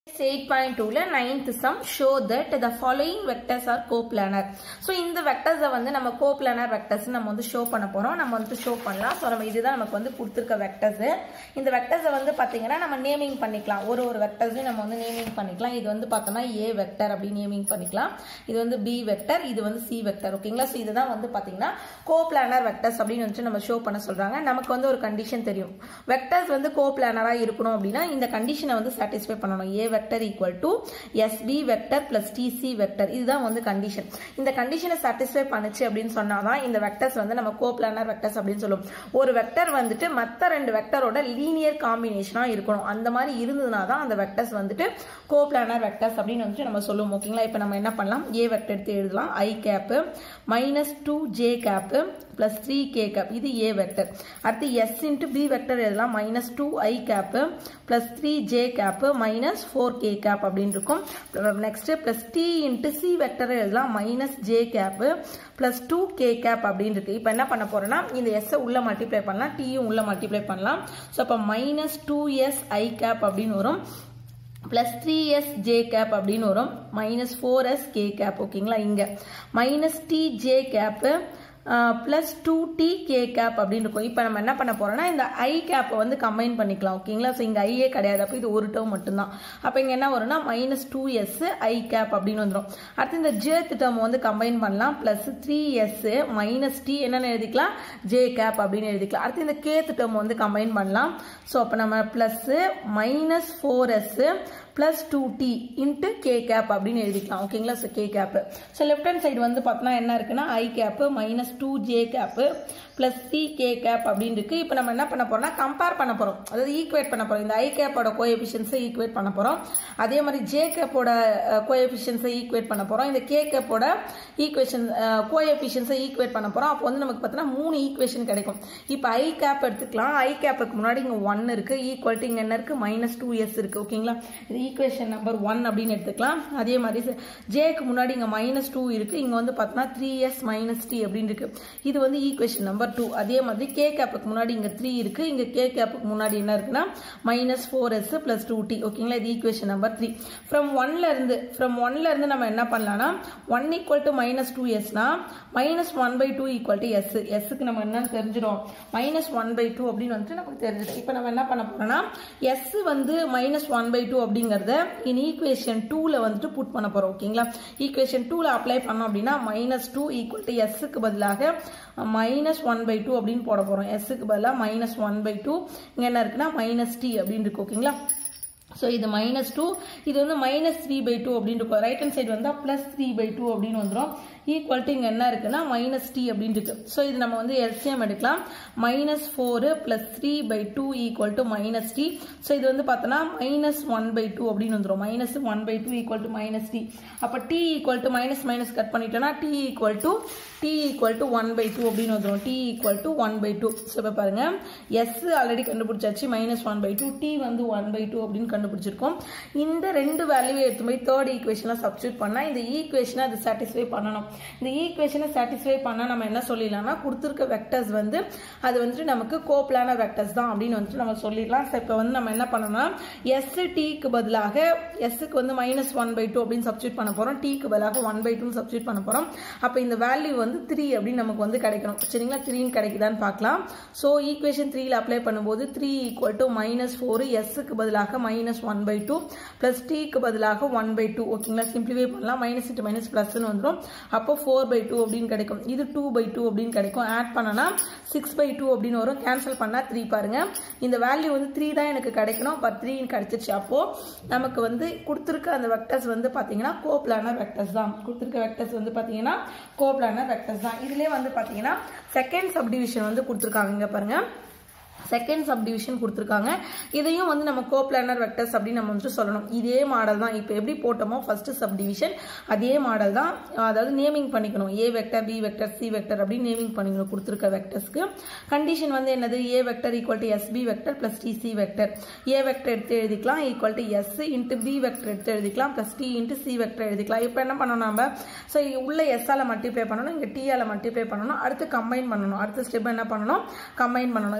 8.2ல ninth sum show that the following vectors are coplanar ஸோ இந்த வெக்டர்ஸை வந்து நம்ம கோப்ளானர் வெக்டர்ஸ் நம்ம வந்து ஷோ பண்ண போறோம் நம்ம வந்து ஷோ பண்ணலாம் ஸோ நம்ம இதுதான் நமக்கு வந்து கொடுத்துருக்க வெக்டர்ஸ் இந்த வெக்டர்ஸை வந்து பார்த்தீங்கன்னா நம்ம நேமிங் பண்ணிக்கலாம் ஒரு ஒரு வெக்டர்ஸையும் நம்ம வந்து நேமிங் பண்ணிக்கலாம் இது வந்து பார்த்தோம்னா ஏ வெக்டர் அப்படி நேமிங் பண்ணிக்கலாம் இது வந்து பி வெக்டர் இது வந்து சி வெக்டர் ஓகேங்களா ஸோ இதுதான் வந்து பார்த்தீங்கன்னா கோப்ளானர் வெக்டர்ஸ் அப்படின்னு வந்துட்டு நம்ம ஷோ பண்ண சொல்றாங்க நமக்கு வந்து ஒரு கண்டிஷன் தெரியும் வெக்டர்ஸ் வந்து கோப்ளானரா இருக்கணும் அப்படின்னா இந்த கண்டிஷனை வந்து சாட்டிஸ்ஃபை பண்ணணும் A vector equal to SP vector plus DC vector இதுதான் வந்து கண்டிஷன் இந்த கண்டிஷனை சாட்டிஸ்ஃபை பண்ணுச்சு அப்படின்னு சொன்னாதான் இந்த வெக்டர்ஸ் வந்து நம்ம கோப்ளானர் வெக்டர்ஸ் அப்படின்னு சொல்லுவோம் ஒரு வெக்டர் வந்துட்டு மற்ற ரெண்டு வெக்டரோட லீனியர் காம்பினேஷனா இருக்கணும் அந்த மாதிரி இருந்ததுனா தான் அந்த வெக்டர்ஸ் வந்துட்டு கோப்ளானர் வெக்டர்ஸ் அப்படின்னு வந்துட்டு நம்ம சொல்லுவோம் ஓகேங்களா இப்போ நம்ம என்ன பண்ணலாம் ஏ வெக்டர் எடுத்து எழுதலாம் I cap minus two J cap plus three K cap இது ஏ வெக்டர் அடுத்து எஸ் இன்ட்டு பி வெக்டர் எழுதலாம் minus two I cap plus three J cap minus four K cap அப்படின்னு இருக்கும் next plus D into C vector எழுதலாம் minus J cap plus two K cap அப்படின்னு இருக்கு இப்போ என்ன பண்ண போறோம்னா இந்த எஸ் உள்ள மல்டிப்ளை பண்ணலாம் டியும் உள்ள மல்டிப்ளை பண்ணலாம் ஸோ அப்போ மைனஸ் டூ எஸ் ஐ கேப் அப்படின்னு வரும் plus three S J cap அப்படின்னு வரும் minus four S K cap ஓகேங்களா இங்கே minus T J cap plus two T K cap அப்படின்னு இருக்கும் இப்போ நம்ம என்ன பண்ண போறோம்னா இந்த ஐ கேப்பை வந்து கம்பைன் பண்ணிக்கலாம் ஓகேங்களா ஸோ இங்கே ஐயே கிடையாது அப்போ இது ஒரு டேர்ம் மட்டும்தான் அப்போ இங்கே என்ன வரும்னா மைனஸ் டூ எஸ் ஐ கேப் அப்படின்னு வந்துடும் அடுத்து இந்த ஜேத் டேர்ம் வந்து கம்பைன் பண்ணலாம் plus three s minus t என்னென்னு எழுதிக்கலாம் ஜே கேப் அப்படின்னு எழுதிக்கலாம் அடுத்து இந்த கேத் டேர்ம் வந்து கம்பைன் பண்ணலாம் ஸோ அப்போ நம்ம plus minus four s plus two t into k cap அப்படின்னு எழுதிக்கலாம் ஓகேங்களா so k cap so left hand side வந்து பார்த்தோன்னா என்ன இருக்குன்னா i cap minus two J cap plus C k cap அப்படின்னு இருக்கு இப்போ நம்ம என்ன பண்ண போறோம்னா கம்பேர் பண்ண போறோம் அதாவது ஈக்குவேட் பண்ண போறோம் இந்த ஐ கேப்போட கோஎஃபிஷியன்ஸை ஈக்குவேட் பண்ண போறோம் அதே மாதிரி ஜே கேப்போட கோஎஃபிஷியன்ஸை ஈக்குவேட் பண்ண போறோம் இந்த கே கேப்போட ஈக்குவேஷன் கோஎஃபிஷியன்ஸை ஈக்குவேட் பண்ண போறோம் அப்போ வந்து நமக்கு பார்த்தீங்கன்னா மூணு ஈக்குவேஷன் கிடைக்கும் இப்போ ஐ கேப் எடுத்துக்கலாம் ஐ கேப்புக்கு முன்னாடி இங்கே ஒன் இருக்கு ஈக்குவல் டு இங்கே என்ன இருக்கு மைனஸ் டூ எஸ் இருக்கு ஓகேங்களா இது ஈக்குவேஷன் நம்பர் ஒன் அப்படின்னு எடுத்துக்கலாம் அதே மாதிரி ஜேக்கு முன்னாடி இங்கே மைனஸ் டூ இருக்கு இங்கே வந்து பார்த்தோன்னா த்ரீ எஸ் மைனஸ் டி அப்படின்னு இருக்கு இது வந்து ஈக்குவேஷன் நம்பர் டூ அதே மாதிரி கே கேப்புக்கு முன்னாடி இங்கே த்ரீ இருக்கு இங்கே கே கேப்புக்கு முன்னாடி என்ன இருக்குன்னா minus four s plus two t ஓகேங்களா இது ஈக்குவேஷன் நம்பர் த்ரீ ஃப்ரம் ஒன்ல இருந்து ஃப்ரம் ஒன்ல இருந்து நம்ம என்ன பண்ணலாம்னா one equal to minus two எஸ்னா minus one by two equal to s எஸ்க்கு நம்ம என்னன்னு தெரிஞ்சிடும் மைனஸ் ஒன் பை டூ அப்படின்னு வந்துட்டு நமக்கு தெரிஞ்சிடும் இப்போ நம்ம என்ன பண்ண போறோம்னா எஸ் வந்து மைனஸ் ஒன் பை டூ அப்படிங்கறத இன் ஈக்குவேஷன் டூல வந்துட்டு புட் பண்ண போறோம் ஓகேங்களா ஈக்குவேஷன் டூல அப்ளை பண்ணோம் அப்படின்னா மைனஸ் டூ ஈக்குவல் டு எஸ்க்கு பதிலாக மைனஸ் ஒன் பை டூ அப்படின்னு போட போறோம் எஸ்க்கு பதிலாக மைனஸ் ஒன் பை டூ இங்க என்ன இருக்குன்னா மைனஸ் டி அப்படின்னு இருக்கு ஓகேங்களா ஸோ இது மைனஸ் டூ இது வந்து மைனஸ் த்ரீ பை டூ அப்படின்னு இருக்கும் ரைட் ஹேண்ட் சைடு வந்தால் ப்ளஸ் த்ரீ பை டூ அப்படின்னு வந்துடும் ஈக்குவல் டு இங்கே என்ன இருக்குன்னா மைனஸ் டி அப்படின்னு இருக்கு ஸோ இது நம்ம வந்து எல்சிஎம் எடுக்கலாம் minus four plus three by two equal to minus t so இது வந்து பார்த்தோன்னா மைனஸ் ஒன் பை டூ அப்படின்னு வந்துடும் minus one by two equal to minus t அப்போ t equal to minus minus cut பண்ணிட்டோம்னா t equal to t equal to one by two அப்படின்னு வந்துடும் t equal to one by two so இப்போ பாருங்க s already கண்டுபிடிச்சாச்சு minus one by two t வந்து one by two அப்படின்னு கண்டுபிடிச்சிருக்கோம் இந்த ரெண்டு வேல்யூ எடுத்து போய் தேர்ட் ஈக்குவேஷனை சப்ஸ்டியூட் பண்ணால் இந்த ஈக்குவேஷனை அது சாட்டிஸ்ஃபை பண்ணணும் இந்த ஈக்குவேஷனை சாட்டிஸ்ஃபை பண்ணால் நம்ம என்ன சொல்லிடலாம்னா கொடுத்துருக்க வெக்டர்ஸ் வந்து அது வந்துட்டு நமக்கு கோப்லான வெக்டர்ஸ் தான் அப்படின்னு வந்துட்டு நம்ம சொல்லிடலாம் ஸோ இப்போ வந்து நம்ம என்ன பண்ணணும்னா எஸ் டிக்கு பதிலாக எஸ்க்கு வந்து மைனஸ் ஒன் பை டூ அப்படின்னு சப்ஸ்டியூட் பண்ண போகிறோம் டிக்கு பதிலாக ஒன் பை டூ சப்ஸ்டியூட் பண்ண போகிறோம் அப்போ இந்த வேல்யூ வந்து த்ரீ அப்படின்னு நமக்கு வந்து கிடைக்கணும் சரிங்களா த்ரீன்னு கிடைக்குதான்னு பார்க்கலாம் ஸோ ஈக்குவேஷன் த்ரீல அப்ளை பண்ணும்போது three equal to minus four எஸ்க்கு பதிலாக minus one by two plus டிக்கு பதிலாக ஒன் பை டூ ஓகேங்களா சிம்பிளிஃபை பண்ணலாம் மைனஸ் இன்ட்டு மைனஸ் பிளஸ்ன்னு வந்துடும் அப்போ ஃபோர் பை டூ அப்படின்னு கிடைக்கும் இது டூ பை டூ அப்படின்னு கிடைக்கும் ஆட் பண்ணனா சிக்ஸ் பை டூ அப்படின்னு வரும் கேன்சல் பண்ணால் த்ரீ பாருங்க இந்த வேல்யூ வந்து த்ரீ தான் எனக்கு கிடைக்கணும் பட் த்ரீ கிடைச்சிருச்சு அப்போ நமக்கு வந்து கொடுத்துருக்க அந்த வெக்டர்ஸ் வந்து பார்த்தீங்கன்னா கோப்லான வெக்டர்ஸ் தான் கொடுத்துருக்க வெக்டர்ஸ் வந்து பார்த்தீங்கன்னா கோப்லான வெக்டர்ஸ் தான் இதுலேயே வந்து பார்த்தீங்கன்னா செகண்ட் சப்டிவிஷன் வந்து கொடுத்துருக்காங்க இங்கே பாருங்க செகண்ட் சப்டிவிஷன் கொடுத்துருக்காங்க இதையும் வந்து நம்ம கோப்ளானர் வெக்டர்ஸ் அப்படின்னு நம்ம வந்து சொல்லணும் இதே மாடல் தான் இப்போ எப்படி போட்டோமோ ஃபர்ஸ்ட் சப்டிவிஷன் அதே மாடல் தான் அதாவது நேமிங் பண்ணிக்கணும் a vector b vector c vector அப்படின்னு நேமிங் பண்ணிக்கணும் கொடுத்துருக்க வெக்டர்ஸ்க்கு கண்டிஷன் வந்து என்னது a vector equal to SP vector plus DC vector a vector எடுத்து எழுதிக்கலாம் equal to s into B vector எடுத்து எழுதிக்கலாம் plus D into C vector எழுதிக்கலாம் இப்போ என்ன பண்ணணும் நம்ம ஸோ உள்ள எஸ்ஸால் மல்டிப்ளை பண்ணணும் இங்கே டிஆல மல்டிப்ளை பண்ணணும் அடுத்து கம்பைன் பண்ணணும் அடுத்த ஸ்டெப் என்ன பண்ணணும் கம்பைன் பண்ணணும் இப்போ பாருங்க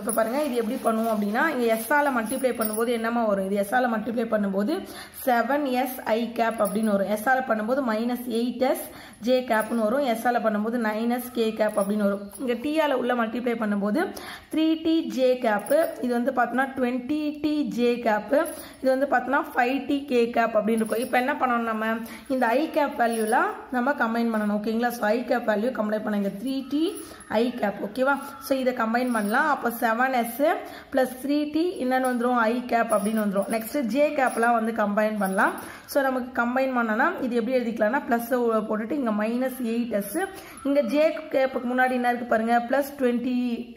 இது எப்படி பண்ணுவோம் அப்படின்னா இங்கே எஸ்ஸால் மல்டிப்ளை பண்ணும்போது என்னமா வரும் இது எஸ்ஸால் மல்டிப்ளை பண்ணும்போது செவன் எஸ் ஐ கேப் அப்படின்னு வரும் எஸ்ஸால் பண்ணும்போது மைனஸ் எயிட் எஸ் ஜே கேப்னு வரும் எஸ்ஸால் பண்ணும்போது நைன் எஸ் கே கேப் அப்படின்னு வரும் இங்கே டீயால் உள்ள மல்டிப்ளை பண்ணும்போது த்ரீ டி ஜே கேப்பு இது வந்து பார்த்தோன்னா டுவெண்ட்டி டி ஜே கேப்பு இது வந்து பார்த்தோன்னா ஃபைவ் டி கே கேப் அப்படின்னு இருக்கும் இப்போ என்ன பண்ணணும் நம்ம இந்த ஐ கேப் வேல்யூலாம் நம்ம கம்பைன் பண்ணணும் ஓகேங்களா so i cap value combine பண்ணுங்க த்ரீ டி ஐ கேப் ஓகேவா ஸோ இதை கம்பைன் பண்ணலாம் அப்போ seven s plus three t என்னென்னு வந்துடும் ஐ கேப் அப்படின்னு வந்துடும் நெக்ஸ்ட் ஜே கேப்லாம் வந்து கம்பைன் பண்ணலாம் ஸோ நமக்கு கம்பைன் பண்ணோன்னா இது எப்படி எழுதிக்கலாம்னா ப்ளஸ் போட்டுட்டு இங்கே மைனஸ் எயிட் எஸ் இங்கே ஜே கேப்புக்கு முன்னாடி என்ன இருக்குது பாருங்கள் ப்ளஸ் டுவெண்ட்டி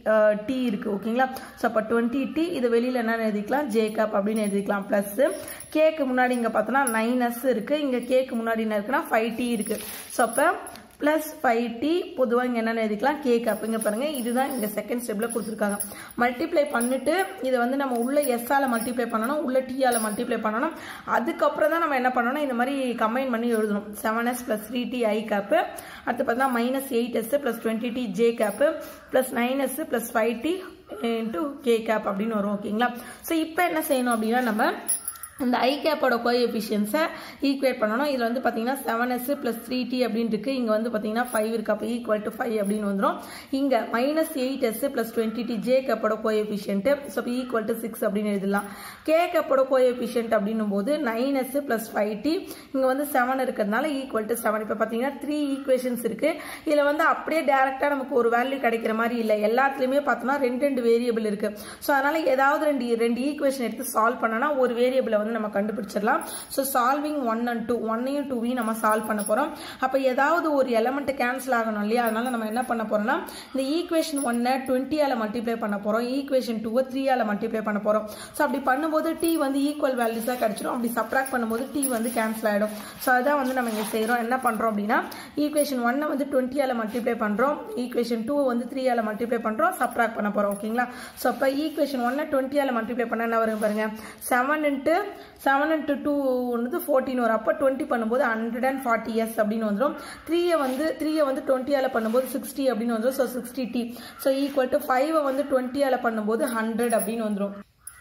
டி இருக்குது ஓகேங்களா ஸோ அப்போ டுவெண்ட்டி டி இது வெளியில் என்னென்னு எழுதிக்கலாம் ஜே கேப் அப்படின்னு எழுதிக்கலாம் ப்ளஸ்ஸு கேக்கு முன்னாடி இங்கே பார்த்தோன்னா நைன் எஸ் இருக்குது இங்கே கேக்கு முன்னாடி என்ன இருக்குன்னா ஃபைவ் டி இருக்குது ஸோ அப்போ ப்ளஸ் ஃபைவ் டி பொதுவாக இங்கே என்னென்ன எழுதிக்கலாம் கேக் அப் இங்கே பாருங்கள் இதுதான் இங்கே செகண்ட் ஸ்டெப்பில் கொடுத்துருக்காங்க மல்டிப்ளை பண்ணிட்டு இதை வந்து நம்ம உள்ள எஸ்ஸால் மல்டிப்ளை பண்ணணும் உள்ள டீயால் மல்டிப்ளை பண்ணணும் அதுக்கப்புறம் தான் நம்ம என்ன பண்ணணும் இந்த மாதிரி கம்பைன் பண்ணி எழுதணும் seven s plus three t i cap அடுத்து பார்த்தா minus eight s plus twenty t J cap plus nine s plus five t into k cap அப்படின்னு வரும் ஓகேங்களா ஸோ இப்போ என்ன செய்யணும் அப்படின்னா நம்ம இந்த ஐ கேப்போட கோஎஃபிஷியன்ஸை ஈக்குவேட் பண்ணணும் இதில் வந்து பார்த்தீங்கன்னா seven s plus three t அப்படின்னு இருக்கு இங்கே வந்து பார்த்தீங்கன்னா ஃபைவ் இருக்கு அப்போ ஈக்குவல் டு ஃபைவ் அப்படின்னு வந்துடும் இங்கே minus eight s plus twenty t j கேப்போட கோஎஃபிஷியன்ட் ஸோ இப்போ ஈக்குவல் டு சிக்ஸ் அப்படின்னு எழுதலாம் கே கேப்போட கோஎஃபிஷியன்ட் அப்படின்னும் போது nine s plus five t இங்கே வந்து செவன் இருக்கிறதுனால ஈக்குவல் டு செவன் இப்போ பார்த்தீங்கன்னா த்ரீ ஈக்குவேஷன்ஸ் இருக்கு இதில் வந்து அப்படியே டேரெக்டாக நமக்கு ஒரு வேல்யூ கிடைக்கிற மாதிரி இல்லை எல்லாத்துலேயுமே பார்த்தோம்னா ரெண்டு ரெண்டு வேரியபிள் இருக்கு ஸோ அதனால ஏதாவது ரெண்டு ரெண்டு ஈக்குவேஷன் எடுத்து சால்வ் பண்ணனா ஒரு வேரியபிளை வந்து நம்ம கண்டுபிடிச்சிடலாம் so solving one and two ஒன்னையும் டூவையும் நம்ம சால்வ் பண்ண போகிறோம் அப்போ ஏதாவது ஒரு எலமெண்ட் கேன்சல் ஆகணும் இல்லையா அதனால நம்ம என்ன பண்ண போறோம்னா இந்த ஈக்குவேஷன் ஒன்னை டுவெண்ட்டியால் மல்டிப்ளை பண்ண போகிறோம் ஈக்குவேஷன் டூவை த்ரீயால் மல்டிப்ளை பண்ண போகிறோம் ஸோ அப்படி பண்ணும்போது டி வந்து ஈக்குவல் வேல்யூஸாக கிடைச்சிடும் அப்படி சப்ராக்ட் பண்ணும்போது டி வந்து கேன்சல் ஆகிடும் ஸோ அதான் வந்து நம்ம இங்கே செய்கிறோம் என்ன பண்ணுறோம் அப்படின்னா ஈக்குவேஷன் ஒன்னை வந்து டுவெண்ட்டியால் மல்டிப்ளை பண்ணுறோம் ஈக்குவேஷன் டூ வந்து த்ரீயால் மல்டிப்ளை பண்ணுறோம் சப்ராக்ட் பண்ண போகிறோம் ஓகேங்களா ஸோ அப்போ ஈக்குவேஷன் ஒன்னை டுவெண்ட்டியால் மல்டிப்ளை பண்ண என்ன வரும் பாருங்க seven into seven into two வந்து ஃபோர்டீன் வரும் அப்போ டுவெண்ட்டி பண்ணும்போது ஹண்ட்ரட் அண்ட் ஃபார்ட்டி எஸ் அப்படின்னு வந்துடும் த்ரீயை வந்து த்ரீயை வந்து டுவெண்ட்டியால் பண்ணும்போது சிக்ஸ்டி அப்படின்னு வந்துடும் so sixty t so equal to ஃபைவை வந்து டுவெண்ட்டியால் பண்ணும்போது ஹண்ட்ரட் அப்படின்னு வந்துடும்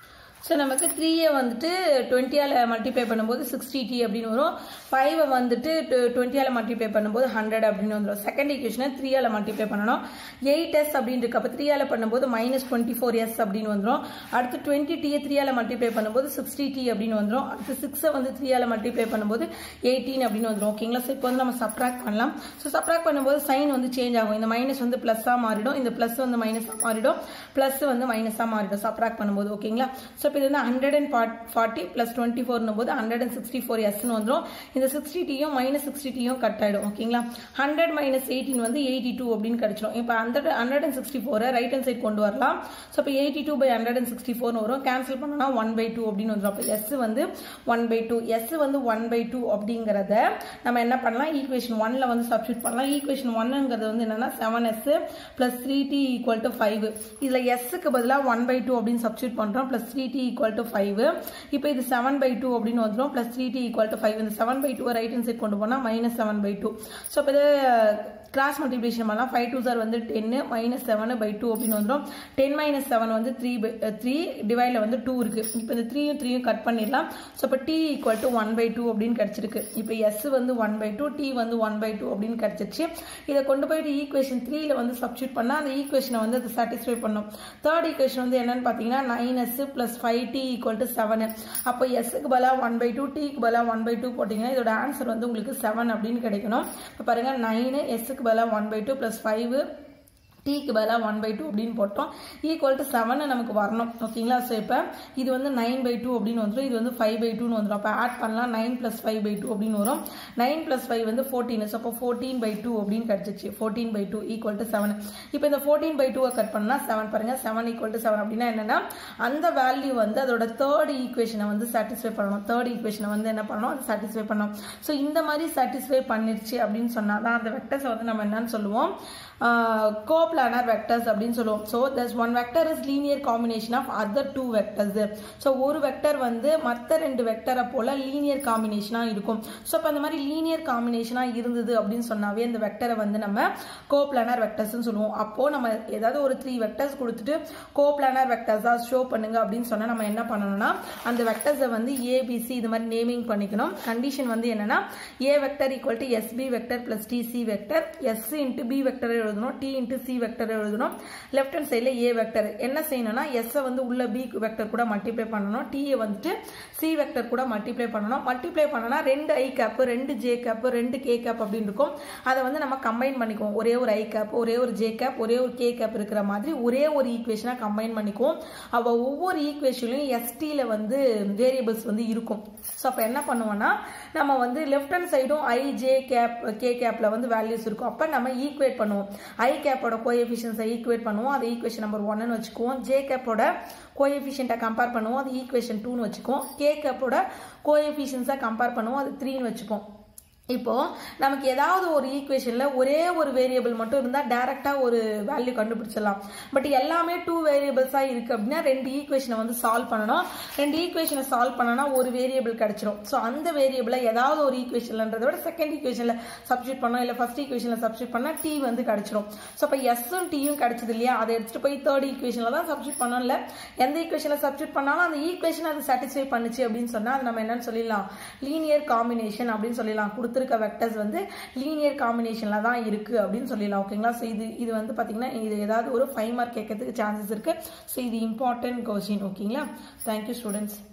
ஸோ நமக்கு த்ரீயை வந்துட்டு டுவெண்ட்டியால் மல்டிப்ளை பண்ணும்போது சிக்ஸ்டி டி அப்படின்னு வரும் ஃபைவை வந்துட்டு டுவெண்ட்டியால் மல்டிப்ளை பண்ணும்போது ஹண்ட்ரட் அப்படின்னு வந்துடும் செகண்ட் ஈக்குவேஷனை த்ரீயால் மல்டிப்ளை பண்ணணும் எயிட் எஸ் அப்படின்னு இருக்கு அப்போ த்ரீயால் பண்ணும்போது மைனஸ் டுவெண்ட்டி ஃபோர் எஸ் அப்படின்னு வந்துடும் அடுத்து டுவெண்ட்டி டியை த்ரீயால் மல்டிப்ளை பண்ணும்போது சிக்ஸ்டி டி அப்படின்னு வந்துடும் அடுத்து சிக்ஸை வந்து த்ரீயால் மல்டிப்ளை பண்ணும்போது எயிட்டீன் அப்படின்னு வந்துடும் ஓகேங்களா ஸோ இப்போ வந்து நம்ம சப்ராக்ட் பண்ணலாம் ஸோ சப்ராக்ட் பண்ணும்போது சைன் வந்து சேஞ்ச் ஆகும் இந்த மைனஸ் வந்து ப்ளஸ்ஸாக மாறிடும் இந்த ப்ளஸ் வந்து மைனஸாக மாறிடும் ப்ளஸ் வந்து மைனஸாக மாறிடும் சப்ராக்ட் பண்ணும்போது ஓகேங்களா ஸோ இப்போ இது வந்து hundred and forty plus twenty ஃபோர்னும் போது ஹண்ட்ரட் அண்ட் சிக்ஸ்டி ஃபோர் எஸ்னு வந்துடும் இந்த சிக்ஸ்டி டியும் மைனஸ் சிக்ஸ்டி டியும் கட் ஆகிடும் ஓகேங்களா ஹண்ட்ரட் மைனஸ் எயிட்டின் வந்து எயிட்டி டூ அப்படின்னு கிடைச்சிடும் இப்போ ஹண்ட்ரட் ஹண்ட்ரட் அண்ட் சிக்ஸ்டி ஃபோரை ரைட் ஹேண்ட் சைட் கொண்டு வரலாம் ஸோ இப்போ eighty two by hundred and sixty four வரும் கேன்சல் பண்ணோம்னா ஒன் பை டூ அப்படின்னு வந்துடும் அப்போ எஸ் வந்து ஒன் பை டூ எஸ் வந்து ஒன் பை டூ அப்படிங்கிறத நம்ம என்ன பண்ணலாம் ஈக்குவேஷன் ஒன்ல வந்து சப்ஸ்டியூட் பண்ணலாம் ஈக்குவேஷன் ஒன்னுங்கிறது வந்து என்னன்னா seven s plus three t equal to five இதில் எஸ்ஸுக்கு பதிலாக ஒன் பை டூ அப்படின்னு சப்ஸ்டியூட் பண்ணுறோம் plus three t equal to five இப்போ இது செவன் பை டூ அப்படின்னு வந்துடும் plus three t equal to five இந்த seven by two right hand side கொண்டு போனால் minus seven by two so இப்போ இது கிராஸ் மல்டிபிளேஷன் பண்ணலாம் ஃபைவ் டூ சார் வந்து டென்னு மைனஸ் செவன் பை டூ அப்படின்னு வந்துடும் டென் மைனஸ் செவன் வந்து த்ரீ பை த்ரீ டிவைடில் வந்து டூ இருக்குது இப்போ இந்த த்ரீயும் த்ரீயும் கட் பண்ணிடலாம் ஸோ இப்போ t equal to one by two அப்படின்னு கிடச்சிருக்கு இப்போ எஸ் வந்து ஒன் பை டூ டி வந்து ஒன் பை டூ அப்படின்னு கிடச்சிருச்சு இதை கொண்டு போயிட்டு ஈக்குவேஷன் த்ரீல வந்து சப்ஸ்டியூட் பண்ணால் அந்த ஈக்குவேஷனை வந்து அது சாட்டிஸ்ஃபை பண்ணும் தேர்ட் ஈக்குவேஷன் வந்து என்னன்னு பார்த்தீங்கன்னா nine s plus five t equal to seven அப்போ எஸ்க்கு பதிலாக ஒன் பை டூ டிக்கு பதிலாக ஒன் பை டூ போட்டிங்கன்னா இதோட ஆன்சர் வந்து உங்களுக்கு செவன் அப்படின்னு கிடைக்கணும் இப்போ பாருங்கள் நைனு எஸ்க்கு பதிலாக one by two plus five டீக்கு பதிலாக ஒன் பை டூ அப்படின்னு போட்டோம் ஈக்குவல் டு செவன் நமக்கு வரணும் ஓகேங்களா ஸோ இப்போ இது வந்து நைன் பை டூ அப்படின்னு வந்துடும் இது வந்து ஃபைவ் பை டூன்னு வந்துடும் அப்போ ஆட் பண்ணலாம் nine plus five by two அப்படின்னு வரும் நைன் ப்ளஸ் ஃபைவ் வந்து ஃபோர்டீன் ஸோ அப்போ ஃபோர்டீன் பை டூ அப்படின்னு கிடச்சிச்சு fourteen by two equal to seven இப்போ இந்த ஃபோர்டீன் பை டூவை கட் பண்ணால் செவன் பாருங்கள் செவன் ஈக்குவல் டு செவன் அப்படின்னா என்னன்னா அந்த வேல்யூ வந்து அதோட தேர்ட் ஈக்குவேஷனை வந்து சாட்டிஸ்ஃபை பண்ணணும் தேர்ட் ஈக்குவேஷனை வந்து என்ன பண்ணணும் அது சாட்டிஸ்ஃபை பண்ணணும் ஸோ இந்த மாதிரி சாட்டிஸ்ஃபை பண்ணிருச்சு அப்படின்னு சொன்னால் தான் அந்த வெக்டர்ஸை வந்து நம்ம என்னன்னு சொல்லுவோம் கோப் கோப்ளானர் வெக்டர்ஸ் அப்படின்னு சொல்லுவோம் so thus one vector is linear combination of other two vectors so ஒரு வெக்டர் வந்து மற்ற ரெண்டு வெக்டரை போல லீனியர் காம்பினேஷனாக இருக்கும் ஸோ இப்போ அந்த மாதிரி லீனியர் காம்பினேஷனாக இருந்தது அப்படின்னு சொன்னாவே இந்த வெக்டரை வந்து நம்ம கோப்ளானர் வெக்டர்ஸ்னு சொல்லுவோம் அப்போ நம்ம ஏதாவது ஒரு த்ரீ வெக்டர்ஸ் கொடுத்துட்டு கோப்ளானர் வெக்டர்ஸாக ஷோ பண்ணுங்க அப்படின்னு சொன்னால் நம்ம என்ன பண்ணணும்னா அந்த வெக்டர்ஸை வந்து ஏபிசி இது மாதிரி நேமிங் பண்ணிக்கணும் கண்டிஷன் வந்து என்னன்னா a vector equal to SP vector plus DC vector s into B vector எழுதணும் டி இன்ட்டு சி வெக்டர் எழுதணும் லெஃப்ட் ஹேண்ட் சைடில் ஏ வெக்டர் என்ன செய்யணும்னா எஸ்ஸை வந்து உள்ள பி வெக்டர் கூட மல்டிப்ளை பண்ணணும் டியை வந்துட்டு சி வெக்டர் கூட மல்டிப்ளை பண்ணணும் மல்டிப்ளை பண்ணனா ரெண்டு ஐ கேப் ரெண்டு ஜே கேப் ரெண்டு கே கேப் அப்படின்னு இருக்கும் அதை வந்து நம்ம கம்பைன் பண்ணிக்குவோம் ஒரே ஒரு ஐ கேப் ஒரே ஒரு ஜே கேப் ஒரே ஒரு கே கேப் இருக்கிற மாதிரி ஒரே ஒரு ஈக்குவேஷனாக கம்பைன் பண்ணிக்குவோம் அப்போ ஒவ்வொரு ஈக்குவேஷன்லையும் எஸ்டியில் வந்து வேரியபிள்ஸ் வந்து இருக்கும் ஸோ அப்போ என்ன பண்ணுவோம்னா நம்ம வந்து லெஃப்ட் ஹேண்ட் சைடும் ஐ ஜே கேப் கே கேப்பில் வந்து வேல்யூஸ் இருக்கும் அப்போ நம்ம ஈக்குவேட் பண்ணுவோம் ஐ கேப்போட கோஎஃபிஷியன்ஸை ஈக்குவேட் பண்ணுவோம் அது ஈக்குவேஷன் நம்பர் ஒன்னு வச்சுக்குவோம் ஜே கேப்போட கோஎஃபிஷியண்ட்டை கம்பேர் பண்ணுவோம் அது ஈக்குவேஷன் டூன்னு வச்சுக்குவோம் கே கேப்போட கோஎஃபிஷியன்ஸை கம்பேர் பண்ணுவோம் அது த்ரீன்னு வச்சுப்போம் இப்போ நமக்கு ஏதாவது ஒரு ஈக்குவேஷன்ல ஒரே ஒரு வேரியபிள் மட்டும் இருந்தால் டைரக்டா ஒரு வேல்யூ கண்டுபிடிச்சிடலாம் பட் எல்லாமே டூ வேரியபிள்ஸா இருக்கு அப்படின்னா ரெண்டு ஈக்குவேஷனை வந்து சால்வ் பண்ணணும் ரெண்டு ஈக்குவேஷனை சால்வ் பண்ணனா ஒரு வேரியபிள் கிடைச்சிரும் ஸோ அந்த வேரியபிளை ஏதாவது ஒரு ஈக்குவேஷன்ன்றதை விட செகண்ட் ஈக்குவேஷன்ல சப்ஸ்டியூட் பண்ணோம் இல்லை ஃபர்ஸ்ட் ஈக்குவேஷன்ல சப்ஸ்டியூட் பண்ணா டி வந்து கிடைச்சிரும் ஸோ அப்போ எஸ்ஸும் டியும் கிடைச்சது இல்லையா அதை எடுத்துட்டு போய் தேர்ட் ஈக்குவேஷன்ல தான் சப்ஸ்டியூட் பண்ணோம் இல்லை எந்த ஈக்குவேஷன்ல சப்ஸ்டியூட் பண்ணாலும் அந்த ஈக்குவேஷன் அது சாட்டிஸ்ஃபை பண்ணுச்சு அப்படின்னு சொன்னா அது நம்ம என்னன்னு சொல்லிடலாம் லீனியர் காம்பினேஷன் அப்படின்னு சொல்லிடலாம் கொடுத்துருக்க வெக்டர்ஸ் வந்து லீனியர் காம்பினேஷன்ல தான் இருக்கு அப்படின்னு சொல்லிடலாம் ஓகேங்களா ஸோ இது இது வந்து பாத்தீங்கன்னா இது ஏதாவது ஒரு ஃபைவ் மார்க் கேட்கறதுக்கு சான்சஸ் இருக்கு ஸோ இது இம்பார்ட்டன்ட் கொஸ்டின் ஓகேங்களா தேங்க்யூ ஸ்டூடெண்ட்ஸ்